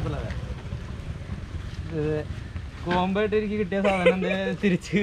ചെയ്തപ്പോഴേ കോമ്പായിട്ട് എനിക്ക് കിട്ടിയ സാധനം എന്തേ തിരിച്ച്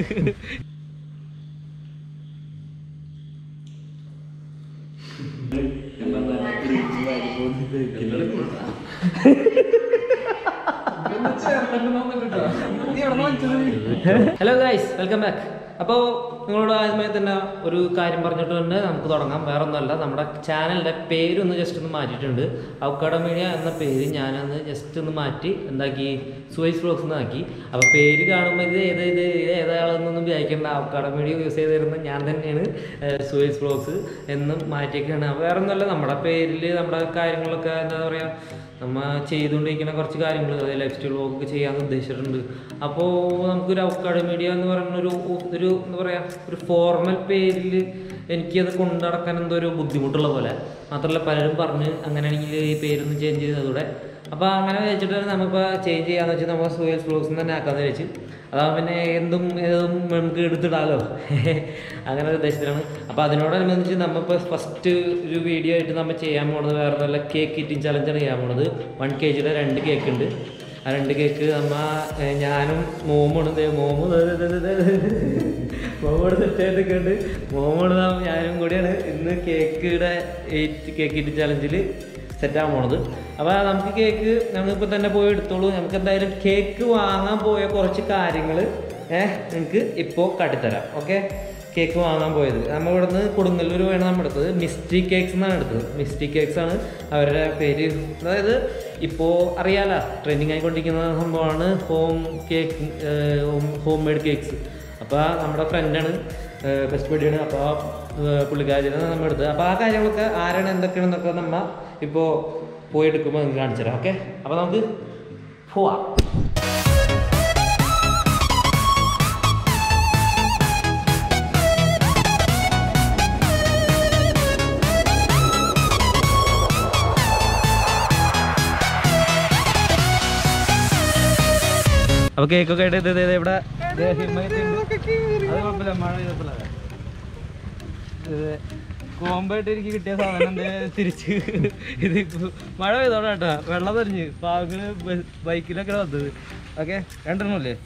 ഹലോ ഗൈസ് വെൽക്കം ബാക്ക് അപ്പോൾ നിങ്ങളോട് ആദ്യമായി തന്നെ ഒരു കാര്യം പറഞ്ഞിട്ട് തന്നെ നമുക്ക് തുടങ്ങാം വേറെ ഒന്നുമല്ല നമ്മുടെ ചാനലിൻ്റെ പേരൊന്ന് ജസ്റ്റ് ഒന്ന് മാറ്റിയിട്ടുണ്ട് ഔക്കാഡ മീഡിയ എന്ന പേര് ഞാനൊന്ന് ജസ്റ്റ് ഒന്ന് മാറ്റി എന്താക്കി സുവൈസ് ബ്ലോഗ്സ് എന്നാക്കി അപ്പോൾ പേര് കാണുമ്പോൾ ഇത് ഏത് ഇത് ഇത് ഏതാളെന്നൊന്നും വിചാരിക്കേണ്ട ഔക്കാഡ മീഡിയ യൂസ് ചെയ്ത് തരുന്ന ഞാൻ തന്നെയാണ് സുവൈസ് ബ്ലോഗ്സ് എന്നും മാറ്റിയൊക്കെയാണ് അപ്പോൾ വേറെ ഒന്നുമല്ല നമ്മുടെ പേരിൽ നമ്മുടെ കാര്യങ്ങളൊക്കെ എന്താ പറയുക നമ്മ ചെയ്തുകൊണ്ടിരിക്കുന്ന കുറച്ച് കാര്യങ്ങൾ അതായത് ലൈഫ് സ്റ്റൈൽ വ്ളോഗൊക്കെ ചെയ്യാമെന്ന് ഉദ്ദേശിച്ചിട്ടുണ്ട് അപ്പോൾ നമുക്കൊരു ഔക്കാഡ് മീഡിയ എന്ന് പറയുന്ന ഒരു ഒരു എന്താ പറയുക ഒരു ഫോർമൽ പേരിൽ എനിക്കത് കൊണ്ടു നടക്കാൻ എന്തോ ഒരു ബുദ്ധിമുട്ടുള്ള പോലെ മാത്രമല്ല പലരും പറഞ്ഞ് അങ്ങനെയാണെങ്കിൽ ഈ പേരൊന്ന് ചേഞ്ച് ചെയ്തതൂടെ അപ്പോൾ അങ്ങനെ വെച്ചിട്ടാണ് നമ്മളിപ്പോൾ ചേഞ്ച് ചെയ്യാന്ന് വെച്ചാൽ നമ്മൾ സുയൽസ് ബ്ലോഗ്സ് തന്നെ ആക്കാമെന്ന് വെച്ച് അതാ പിന്നെ എന്തും ഏതും നമുക്ക് എടുത്തിടാലോ അങ്ങനെ ഒരു ഉദ്ദേശത്തിലാണ് അപ്പോൾ അതിനോടനുബന്ധിച്ച് നമ്മളിപ്പോൾ ഫസ്റ്റ് ഒരു വീഡിയോ ആയിട്ട് നമ്മൾ ചെയ്യാൻ പോകുന്നത് വേറെ നല്ല കേക്ക് ഈറ്റിംഗ് ചലഞ്ചാണ് ചെയ്യാൻ പോകുന്നത് വൺ കെ ജിയുടെ രണ്ട് കേക്ക് ഉണ്ട് ആ രണ്ട് കേക്ക് നമ്മ ഏ, ഞാനും മോമാണ് ദേ മോമ് ദേ ദേ ദേ ദേ ദേ. മോമോട് സെറ്റായിട്ടൊക്കെ ഉണ്ട് മോമോട് ഞാനും കൂടിയാണ് ഇന്ന് കേക്കിയുടെ എയ്റ്റ് കേക്ക് ഈറ്റിംഗ് ചലഞ്ചിൽ സെറ്റാകാൻ പോണത് അപ്പോൾ നമുക്ക് കേക്ക് നമ്മളിപ്പോൾ തന്നെ പോയി എടുത്തോളൂ നമുക്ക് എന്തായാലും കേക്ക് വാങ്ങാൻ പോയ കുറച്ച് കാര്യങ്ങൾ ഏഹ് നിങ്ങൾക്ക് ഇപ്പോൾ കാട്ടിത്തരാം ഓക്കെ കേക്ക് വാങ്ങാൻ പോയത് നമ്മൾ ഇവിടെ നിന്ന് കൊടുങ്ങല്ലൂർ വേണം നമ്മൾ എടുത്തത് മിസ്റ്റി കേക്ക്സ് എന്നാണ് എടുത്തത് മിസ്റ്റി കേക്ക്സ് ആണ് അവരുടെ പേര് അതായത് ഇപ്പോൾ അറിയാലോ ട്രെൻഡിങ് ആയിക്കൊണ്ടിരിക്കുന്ന സംഭവമാണ് home cake homemade cakes അപ്പോൾ നമ്മുടെ ഫ്രണ്ടാണ് ബെസ്റ്റ് ബഡിയാണ് അപ്പോൾ പുള്ളിക്കാരിയാണ് നമ്മൾ എടുത്തത് അപ്പോൾ ആ കാര്യങ്ങളൊക്കെ ആരാണ് എന്തൊക്കെയാണെന്നൊക്കെ നമ്മ ഇപ്പോൾ പോയി എടുക്കുമ്പോൾ നിങ്ങൾക്ക് കാണിച്ചു തരാം ഓക്കെ അപ്പോൾ നമുക്ക് പോവാം അപ്പോൾ കേക്കൊക്കെ ആയിട്ട് ഇത് ഇത് ഇത് ഇവിടെ ദേ ഹിമയത്തുണ്ട്. അത് കുഴപ്പമില്ല മഴ ചെയ്തപ്പോഴേ ഇത് കോമ്പായിട്ട് എനിക്ക് കിട്ടിയ സാധനം എന്തേ തിരിച്ച് ഇത് ഇപ്പൊ മഴ പെയ്തോടെ കേട്ടോ വെള്ളം തെറിഞ്ഞ് പാകത്തിന് ബൈക്കിലൊക്കെ വന്നത് ഓക്കെ രണ്ടെണ്ണല്ലേ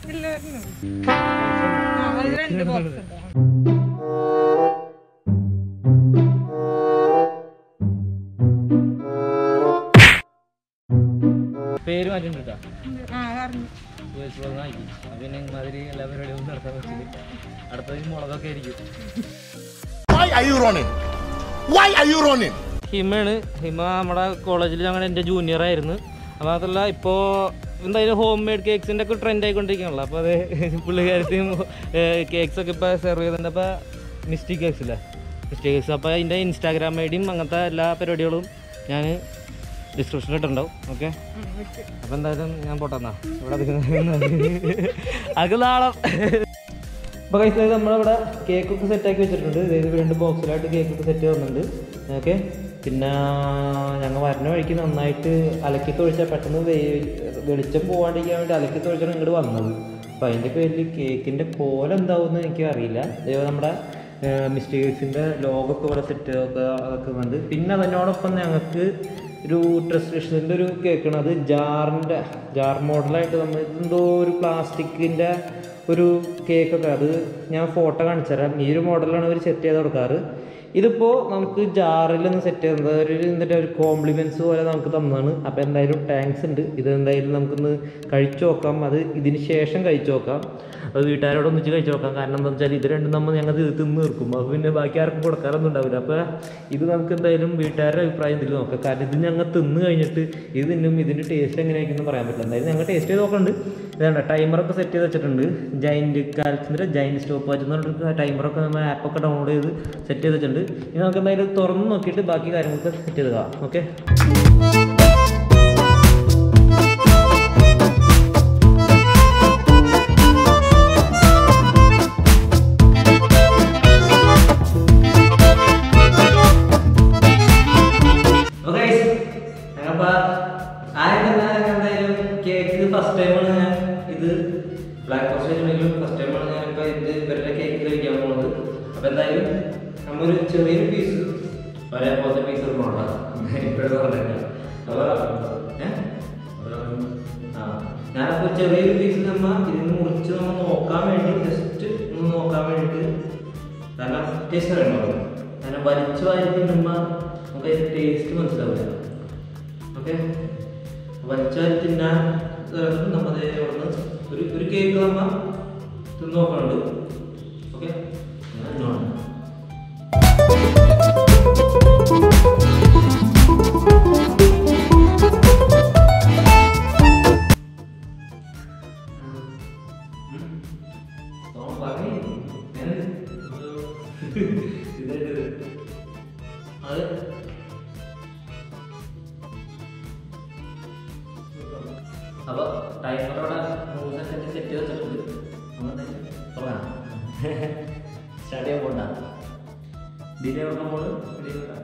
പേര് മാറ്റിണ്ട് കേട്ടോ പിന്നെ മാതിരി എല്ലാ പരിപാടിയും നടത്താൻ പറ്റില്ല അടുത്തത് മുളകൊക്കെ ആയിരിക്കും Why are you running? Why are you running? ഹിമയാണ് ഹിമ നമ്മുടെ കോളേജിൽ ഞങ്ങൾ എൻ്റെ ജൂനിയർ ആയിരുന്നു അത് മാത്രമല്ല ഇപ്പോൾ എന്തായാലും ഹോം മെയ്ഡ് കേക്ക്സിൻ്റെ ഒക്കെ ട്രെൻഡ് ആയിക്കൊണ്ടിരിക്കുകയാണല്ലോ അപ്പോൾ അത് പുള്ളിക്കാരത്തെയും കേക്ക്സ് ഒക്കെ ഇപ്പോൾ സെർവ് ചെയ്യുന്നുണ്ട് അപ്പോൾ മിസ്റ്റി കേക്ക്സ് ഇല്ലേ മിസ്റ്റി കേക്ക്സ് അപ്പോൾ അതിൻ്റെ ഇൻസ്റ്റാഗ്രാം ഐ ഡിയും അങ്ങനത്തെ എല്ലാ പരിപാടികളും ഞാൻ ഡിസ്ക്രിപ്ഷനിൽ ഇട്ടുണ്ടാവും ഓക്കെ അപ്പോൾ എന്തായാലും ഞാൻ പോട്ടെന്നാ ഇവിടെ അത് നാളെ അപ്പോൾ കഴിച്ചത് നമ്മളിവിടെ കേക്കൊക്കെ സെറ്റാക്കി വെച്ചിട്ടുണ്ട് ഇതായത് രണ്ട് ബോക്സിലായിട്ട് കേക്കൊക്കെ സെറ്റ് ചെയ്യുന്നുണ്ട് ഓക്കെ പിന്നെ ഞങ്ങൾ വരുന്ന വഴിക്ക് നന്നായിട്ട് അലക്കി തൊഴിച്ചാൽ പെട്ടെന്ന് വെ- വെളിച്ചം പോകാണ്ടിരിക്കാൻ വേണ്ടി അലക്കി തൊഴിച്ചാണ് ഇങ്ങോട്ട് വന്നത് അപ്പോൾ അതിൻ്റെ പേരിൽ കേക്കിൻ്റെ കോലം എന്താവുമെന്ന് എനിക്ക് അറിയില്ല ഇതേപോലെ നമ്മുടെ മിസ്റ്റേക്സിൻ്റെ ലോഗൊക്കെ ഇവിടെ സെറ്റ് ഒക്കെ അതൊക്കെ ഉണ്ട് പിന്നെ അതിനോടൊപ്പം ഞങ്ങൾക്ക് ഒരു ട്രസ്റ്റിഷൻ്റെ ഒരു കേക്കാണ് അത് ജാറിൻ്റെ ജാർ മോഡലായിട്ട് നമ്മൾ എന്തോ ഒരു പ്ലാസ്റ്റിക്കിൻ്റെ ഒരു കേക്കൊക്കെ അത് ഞാൻ ഫോട്ടോ കാണിച്ചു തരാം ഈ ഒരു മോഡലാണ് അവർ സെറ്റ് ചെയ്ത് കൊടുക്കാറ് ഇതിപ്പോൾ നമുക്ക് ജാറിലൊന്ന് സെറ്റ് ചെയ്യുന്നത് ഒരു എന്നിട്ട് ഒരു കോംപ്ലിമെൻറ്റ്സ് പോലെ നമുക്ക് തന്നതാണ് അപ്പോൾ എന്തായാലും ടാങ്ക്സ് ഉണ്ട് ഇത് എന്തായാലും നമുക്കൊന്ന് കഴിച്ചു നോക്കാം അത് ഇതിന് ശേഷം കഴിച്ചു നോക്കാം അത് വീട്ടുകാരോട് ഒന്നിച്ച് കഴിച്ചു നോക്കാം കാരണം എന്താ വെച്ചാൽ ഇത് രണ്ടും നമ്മൾ ഞങ്ങൾ ഇത് തിന്ന് തീർക്കും അപ്പോൾ പിന്നെ ബാക്കി ആർക്കും കൊടുക്കാറൊന്നും ഉണ്ടാവില്ല അപ്പോൾ ഇത് നമുക്ക് എന്തായാലും വീട്ടുകാരുടെ അഭിപ്രായം എന്തെങ്കിലും നോക്കാം കാരണം ഇത് ഞങ്ങൾ തിന്ന് കഴിഞ്ഞിട്ട് ഇത് തിന്നും ഇതിൻ്റെ ടേസ്റ്റ് എങ്ങനെയായിരിക്കും പറയാൻ പറ്റില്ല എന്തായാലും ഞങ്ങൾ ടേസ്റ്റ് ചെയ്ത് നോക്കുന്നുണ്ട് ഇതാണ് ടൈമറൊക്കെ സെറ്റ് ചെയ്ത് വെച്ചിട്ടുണ്ട് ജൈൻറ്റ് കാൽസിൻ്റെ ജൈൻറ്റ് സ്റ്റോപ്പ് വാച്ച് എന്ന് പറഞ്ഞിട്ട് ടൈമറൊക്കെ നമ്മൾ ആപ്പൊക്കെ ഡൗൺലോഡ് ചെയ്ത് സെറ്റ് ചെയ്ത് വെച്ചിട്ടുണ്ട് ഇനി നമുക്ക് എന്തായാലും തുറന്ന് നോക്കിയിട്ട് ബാക്കി കാര്യങ്ങളൊക്കെ സെറ്റ് ചെയ്ത് കാണാം ഓക്കെ എന്തായാലും കേക്ക് ഫസ്റ്റ് ടൈമാണ് ഞാൻ ഇത് ബ്ലാക്ക് ഫോറസ്റ്റ് വെച്ചിട്ടുണ്ടെങ്കിലും ഫസ്റ്റ് ടൈമാണ് ഞാൻ ഇപ്പോൾ ഇത് ഇവരുടെ കേക്ക് കഴിക്കാൻ പോകുന്നത് അപ്പോൾ എന്തായാലും നമ്മൊരു ചെറിയൊരു പീസ് ഒരേപോലത്തെ പീസ് ഇടണോട്ടാ ഇപ്പോഴും പറഞ്ഞില്ല അപ്പോൾ ഏഹ് ഞാനപ്പോൾ ചെറിയൊരു പീസ് നമ്മ ഇതിന് മുറിച്ച് നമ്മൾ നോക്കാൻ വേണ്ടി ജസ്റ്റ് ഒന്ന് നോക്കാൻ വേണ്ടിയിട്ട് കാരണം ടേസ്റ്റ് അറിയണമല്ലോ കാരണം വലിച്ചു വാരി തിന്നുമ്പോൾ നമുക്ക് അതിൻ്റെ ടേസ്റ്റ് മനസ്സിലാവില്ല ഓക്കെ വലിച്ചു വാരി തിന്നാൻ നമ്മൾ ഇവിടുന്ന് ഒരു ഒരു കേക്ക് നമ്മ തിന്ന് നോക്കണുണ്ട് ഓക്കെ എന്നോണം അപ്പൊ ടൈമറോടെ മൂന്ന് സെക്കൻഡ് സെറ്റ് ചെയ്ത് വെച്ചിട്ടുണ്ട് തുടങ്ങാം സ്റ്റാർട്ട് ചെയ്യാൻ പോണ്ട ഡിലേ വെക്കാൻ പോണ് ഡിലേ വെക്കാം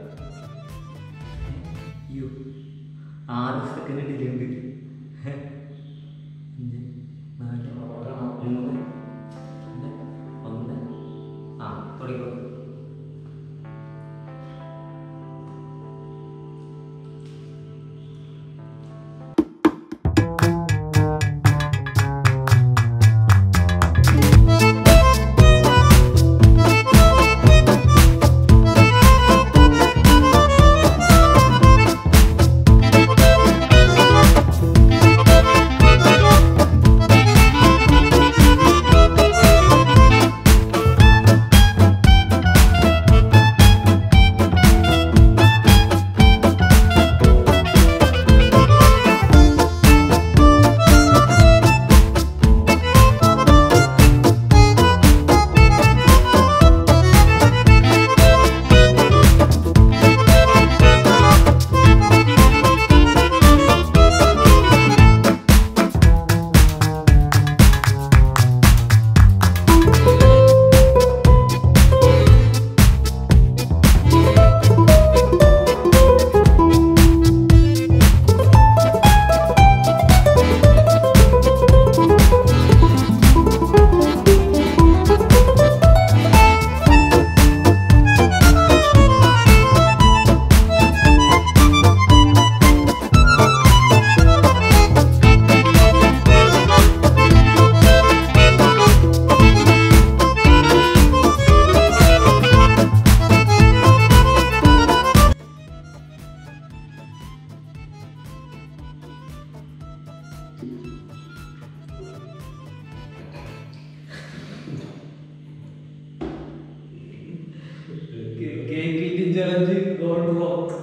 അയ്യോ ആറ് സെക്കൻഡ് ഡിലേ ഉണ്ട് അഞ്ച് നാല് മൂന്ന് രണ്ട് ഒന്ന് ആ തുടങ്ങിക്കോ cake eating challenge gold rock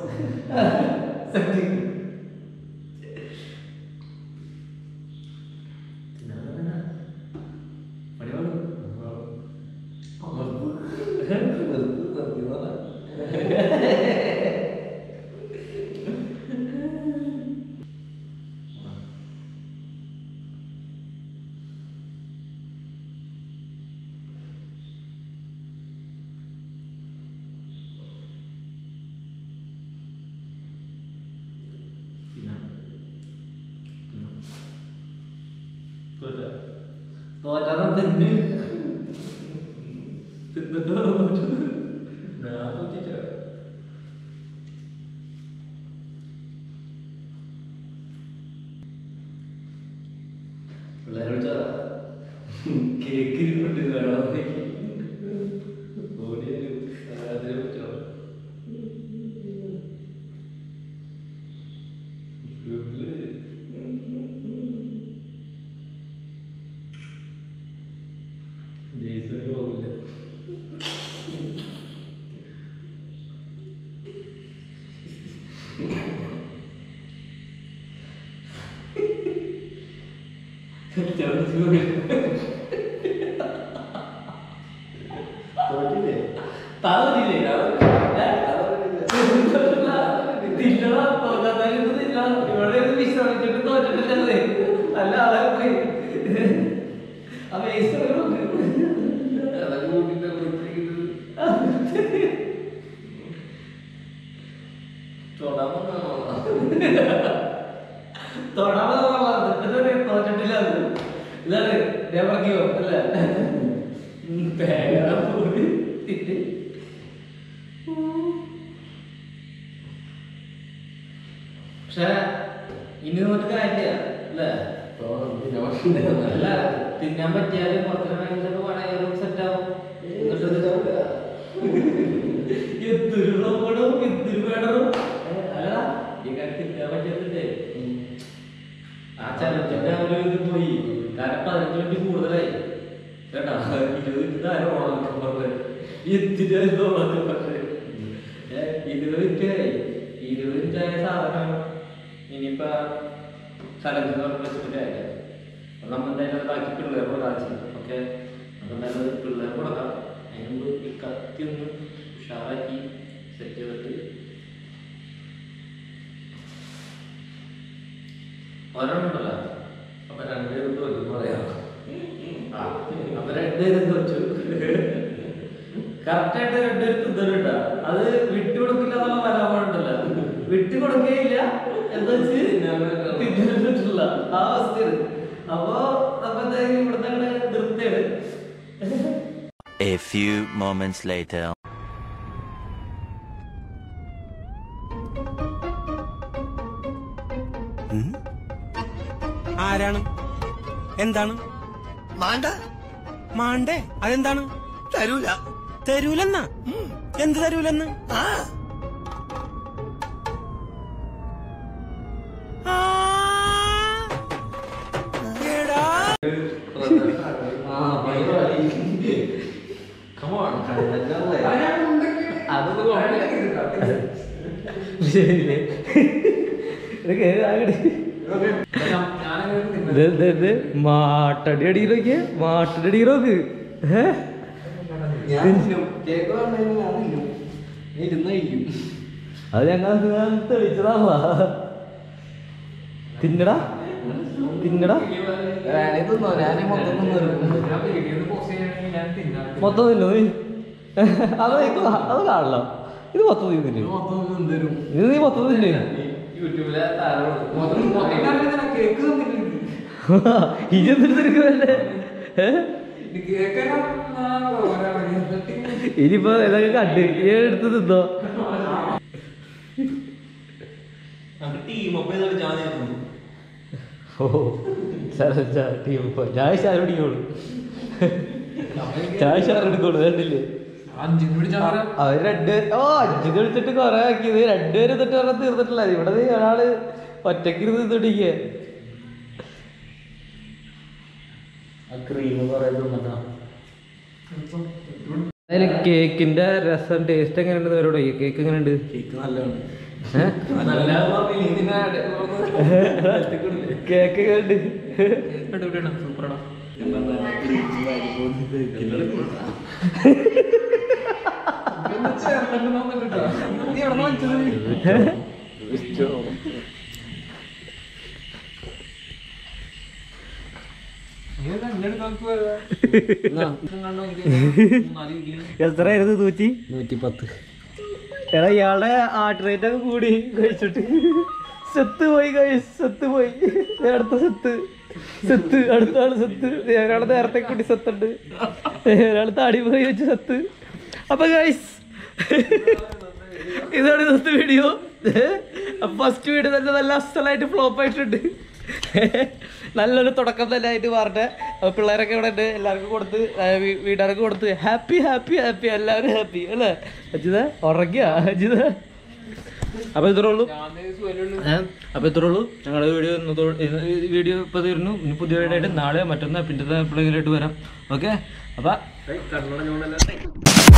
തോറ്റാ തിന്ന് തിന്നിട്ടോ ഞാൻ തോറ്റിട്ടാ പിള്ളേരെ വിളിച്ചാ കേക്ക് കൊണ്ട് വേണം ഓടിയൊരു അതിനെ പറ്റോ ജയ്സന് പോകില്ല തോറ്റില്ലേ താവരില്ലേ തിന്നണോ തോന്നാത്താലും തിന്ന ഇവിടെ ഇരുന്ന് വിശ്രമിച്ചിട്ട് തോറ്റിട്ടില്ലല്ലേ നല്ല ആളെ പോയി ആ വേസ്റ്റ് അതൊക്കെ കൂട്ടിട്ട് വിളിച്ചിരിക്കുന്നത് തൊടാൻ വന്നതാണോ? തൊടാതെ തോറ്റിട്ടില്ല അത് ഇതാണ് ഞാൻ പറഞ്ഞോ അല്ലേ പേര പോയി തിറ്റ് പക്ഷെ ഇനി നോട്ട് കാര്യമില്ല അല്ലേ അല്ല തിന്നാൻ പറ്റിയാല് പുറത്തിന് ഭയങ്കര പടയും സെറ്റ് ആവും എന്തൊരു റോബോട്ടും എന്തൊരു വേടറും അല്ലടാ ഈ കാര്യം തിന്നാൻ പറ്റിയതിന്റെ ആ ചലത്തിന്റെ ആ ഒരു ഇത് പോയി കാരണം പതിനഞ്ച് മിനിറ്റ് കൂടുതലായി കേട്ടാ ഇരുപത് മിനിറ്റ് ആരും ഓണാക്കാൻ പറഞ്ഞത് എന്തിനായിരുന്നു ഓണാക്കാൻ പറഞ്ഞത് ഏ, ഇരുപത് മിനിറ്റ് ആയി ഇരുപത് മിനിറ്റ് ആയ സാധനം ഇനിയിപ്പോ ചലഞ്ച് വെച്ചിട്ട് കാര്യം അപ്പൊ നമ്മ എന്തായാലും ബാക്കി പിള്ളേർ കൊടുക്കാം ഓക്കെ അപ്പൊ എന്തായാലും പിള്ളേർ കൊടുക്കാം അതിന് മുമ്പ് ഈ കത്തി ഒന്ന് ഉഷാറാക്കി സെറ്റ് ചെയ്തിട്ട് ഒരെണ്ണം ഉണ്ടല്ലോ അപ്പൊ രണ്ടുപേരും തോറ്റു പറയാം ആ, അപ്പൊ രണ്ടുപേരും തോറ്റു കറക്റ്റായിട്ട് രണ്ടുപേരും തിന്നലുണ്ട അത് വിട്ടുകൊടുക്കില്ല എന്നുള്ള പരാമർശമുണ്ടല്ലോ വിട്ടുകൊടുക്കുകയില്ല എന്താ വെച്ച് തിന്നാൻ പറ്റില്ല ആ അവസ്ഥയാണ് അപ്പൊ നമ്മ എന്തായാലും ഇവിടുന്ന് അങ്ങനെ നിർത്തിയാണ് A few moments later. ആരാണ് എന്താണ് മാണ്ട മാണ്ടേ അതെന്താണ് തരൂല തരൂലെന്നാ എന്ത് തരൂലെന്ന് ആ ആ. എടാ. മാട്ടടി അടിയിലൊക്കെ മാട്ടടി അടിയിലോക്ക് ഏഹ് അത് ഞങ്ങൾ തെളിച്ചതാണല്ലോ തിന്നടാ തിന്നടാ മൊത്തം തിന്നു നീ അത് ഇത് അത് കാണല്ലോ ഇത് മൊത്തം തിന്നില്ല ഇത് നീ മൊത്തം തിന്നു ഇനി എന്തിനു തിരിക്കുന്നല്ലേ ഇനിയിപ്പോ ഇതൊക്കെ കണ്ട് ഈ എടുത്ത് തിന്നോ ഓ ടീം ചായ ചായ പിടിക്കോളൂ ചായ ചായ എടുക്കോളൂ കണ്ടില്ലേ അവര് രണ്ടുപേര് ഓ അഞ്ചിന് വിളിച്ചിട്ട് കൊറേ ആക്കിയത് രണ്ടുപേരും എന്നിട്ട് പറഞ്ഞാൽ തീർന്നിട്ടില്ല ഇവിടെ ദേ ഒരാള് ഒറ്റയ്ക്ക് ഇരുന്ന് തിന്നിട്ടിരിക്കുക അതില് കേക്കിന്റെ രസം ടേസ്റ്റ് എങ്ങനെയുണ്ട് ഇവരോട് കേക്ക് എങ്ങനെയുണ്ട് കേക്ക് എങ്ങനെയുണ്ട് എത്രയായിരുന്നു നൂറ്റി നൂറ്റി പത്ത് എടാ ഇയാളുടെ ഹാർട്ട് റേറ്റ് ഒക്കെ കൂടി കഴിച്ചിട്ട് സെത്ത് പോയി കഴിച്ച് സെത്ത് പോയി ദേ അടുത്ത സെത്ത് സെത്ത് അടുത്ത ആള് സെത്ത് ദേ ഒരാള് നേരത്തെ കൂടി സെത്തുണ്ട് ദേ ഒരാള് താടി പോയി വെച്ച് സെത്ത് അപ്പൊ ഗൈസ് ഇതാണ് ഇന്നത്തെ വീഡിയോ ഫസ്റ്റ് വീഡിയോ തന്നെ നല്ല അസലായിട്ട് ഫ്ലോപ്പ് ആയിട്ടുണ്ട് നല്ലൊരു തുടക്കം തന്നെ ആയിട്ട് മാറട്ടെ അപ്പൊ പിള്ളേരൊക്കെ ഇവിടെ ഉണ്ട് എല്ലാവർക്കും കൊടുത്ത് ആ, വീ- വീട്ടുകാർക്ക് കൊടുത്ത് ഹാപ്പി ഹാപ്പി ഹാപ്പി എല്ലാവരും ഹാപ്പി അല്ലേ അജിത ഉറങ്ങിയ അജിത അപ്പൊ ഇത്രേ ഉള്ളൂ ഏ? അപ്പൊ ഇത്രേ ഉള്ളൂ ഞങ്ങളുടെ വീഡിയോ ഇന്നത്തോ- ഇന്ന് ഈ വീഡിയോ ഇപ്പൊ തീർന്നു ഇനി പുതിയ വീഡിയോ ആയിട്ട് നാളെ മറ്റന്നാ പിന്നത്തെ എപ്പോഴെങ്കിലും ആയിട്ട് വരാം ഓക്കെ അപ്പൊ